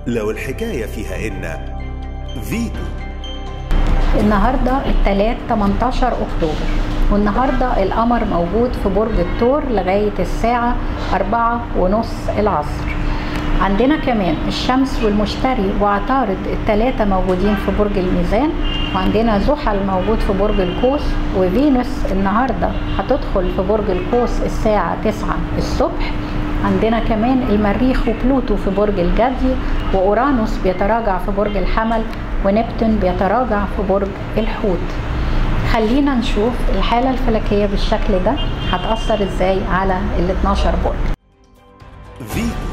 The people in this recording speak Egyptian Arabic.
لو الحكاية فيها إن فيتو النهارده الثلاث 18 اكتوبر والنهارده القمر موجود في برج الثور لغايه الساعه أربعة ونص العصر عندنا كمان الشمس والمشتري وعطارد الثلاثة موجودين في برج الميزان وعندنا زحل موجود في برج القوس وفينوس النهاردة هتدخل في برج القوس الساعة 9 الصبح عندنا كمان المريخ وبلوتو في برج الجدي وأورانوس بيتراجع في برج الحمل ونبتون بيتراجع في برج الحوت خلينا نشوف الحالة الفلكية بالشكل ده هتأثر ازاي على ال 12 برج فيتو